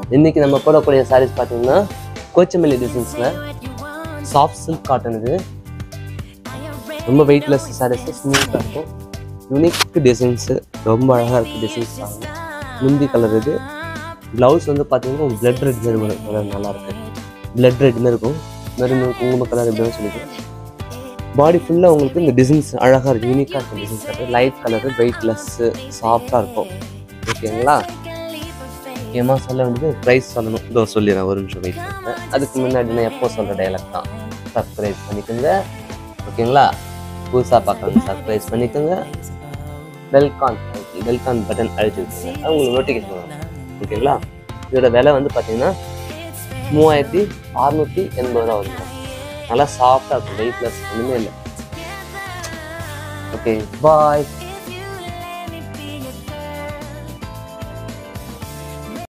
இன்னைக்கு நம்ம போடக்கூடிய சாரீஸ் பார்த்தீங்கன்னா கோச்சமல்லி டிசைன்ஸில் சாஃப்ட் சில்க் காட்டன் இது ரொம்ப வெயிட்லெஸ் சாரீஸ் ஸ்மூத்தாக இருக்கும் யூனிக் டிசைன்ஸு ரொம்ப அழகாக இருக்குது டிசைன்ஸ் முந்தி கலர் இது ப்ளவுஸ் வந்து பார்த்தீங்கன்னா பிளட் ரெட் மாரி வரும் கலர் நல்லா இருக்கு பிளட் ரெட் மாரி இருக்கும் மெரூன் குங்கும கலர் எப்படின்னு சொல்லிக்கலாம் பாடி ஃபுல்லாக உங்களுக்கு இந்த டிசைன்ஸ் அழகாக இருக்கும் யூனிக்காக இருக்கும் டிசைன்ஸ் இருக்குது லைட் கலரு வெயிட்லெஸ்ஸு சாஃப்டாக இருக்கும் ஓகேங்களா முக்கியமாக சொல்ல வந்து ப்ரைஸ் சொல்லணும் இதோ சொல்லிடுறேன் ஒரு நிமிஷம் வெயிட் பண்ணுறேன் அதுக்கு முன்னாடி நான் எப்போ சொல்கிற டைலாக் தான் சர்ப்ரைஸ் பண்ணிக்கோங்க ஓகேங்களா புதுசாக பார்க்குறவங்க சர்ப்ரைஸ் பண்ணிக்கோங்க பெல்கான் பெல்கான் பட்டன் அழுத்தி விட்டுருங்க அது உங்களுக்கு நோட்டிஃபிகேஷன் வரும் ஓகேங்களா இதோட விலை வந்து பார்த்தீங்கன்னா மூவாயிரத்தி அறுநூற்றி எண்பது ரூபா வரும் நல்லா சாஃப்டாக இருக்கும் வெயிட்லெஸ் ஒன்றுமே இல்லை ஓகே பாய்